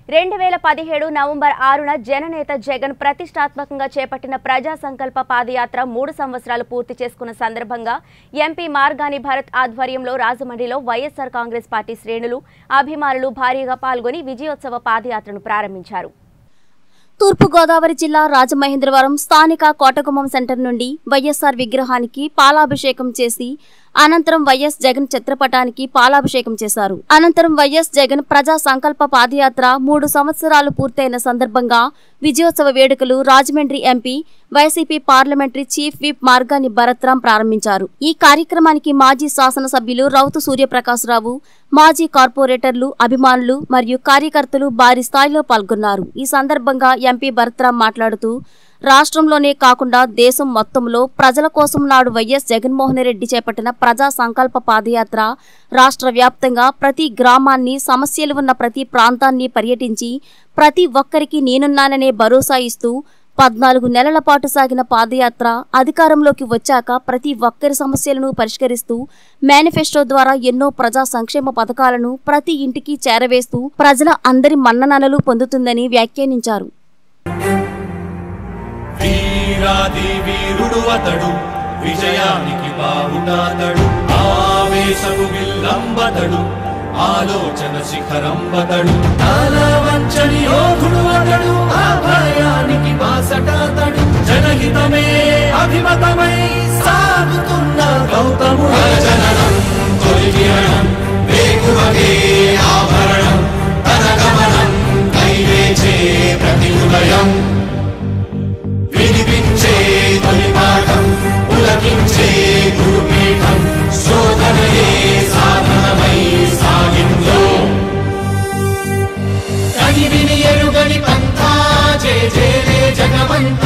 రెండు వేల పదిహేడు నవంబర్ ఆరున జననేత జగన్ ప్రతిష్టాత్మకంగా చేపట్టిన ప్రజా సంకల్ప పాదయాత్ర మూడు సంవత్సరాలు పూర్తి చేసుకున్న సందర్భంగా ఎంపీ మార్గాని భరత్ ఆధ్వర్యంలో రాజమండ్రిలో వైఎస్సార్ కాంగ్రెస్ పార్టీ శ్రేణులు అభిమానులు భారీగా పాల్గొని విజయోత్సవ పాదయాత్రను ప్రారంభించారు తూర్పుగోదావరి జిల్లా రాజమహేంద్రవరం స్థానిక కోటగుమ్మం సెంటర్ నుండి వైఎస్ఆర్ విగ్రహానికి పాలాభిషేకం చేసి అనంతరం వైఎస్ జగన్ చిత్రపటానికి పాలాభిషేకం చేశారు అనంతరం వైఎస్ జగన్ ప్రజా సంకల్ప పాదయాత్ర మూడు సంవత్సరాలు పూర్తయిన సందర్భంగా విజయోత్సవ వేడుకలు Rajahmundry MP YCP parliamentary chief whip Margani Bharatram ప్రారంభించారు ఈ కార్యక్రమానికి మాజీ శాసనసభ్యులు రౌతు సూర్యప్రకాశ్రావు మాజీ కార్పొరేటర్లు అభిమానులు మరియు కార్యకర్తలు భారీ స్థాయిలో పాల్గొన్నారు ఈ సందర్భంగా ఎంపీ భరత్రాం మాట్లాడుతూ రాష్ట్రంలోనే కాకుండా దేశం మొత్తంలో ప్రజల కోసం నాడు వైఎస్ జగన్మోహన్ రెడ్డి చేపట్టిన ప్రజా సంకల్ప పాదయాత్ర రాష్ట్ర వ్యాప్తంగా ప్రతి గ్రామాన్ని సమస్యలు ఉన్న ప్రతి ప్రాంతాన్ని పర్యటించి ప్రతి ఒక్కరికి నేనున్నాననే భరోసా ఇస్తూ పద్నాలుగు నెలల పాటు సాగిన పాదయాత్ర అధికారంలోకి వచ్చాక ప్రతి ఒక్కరి సమస్యలను పరిష్కరిస్తూ మేనిఫెస్టో ద్వారా ఎన్నో ప్రజా సంక్షేమ పథకాలను ప్రతి ఇంటికి చేరవేస్తూ ప్రజల అందరి మన్ననలు పొందుతుందని వ్యాఖ్యానించారు వీరాది వీరుడు అతడు విజయానికి బావుటాతడు ఆవేశము విల్లంబతడు ఆలోచన శిఖరంబతడు వంచని యోధుడు అతడు ఆ భయానికి బాసటాతడు జనహితమే అభిమతమై సాగుతున్న గౌతముడు జననం తొలి కిరణం వేకువకే ఆభరణం తన గమనం కైవేచే ప్రతి ఉదయం వినిపించే తొలి పాఠం పులకించే గురుపీఠం శోధనయే సాధనమై సాగిందో కని విని ఎరుగని పంథా జే జేలే జగమంతా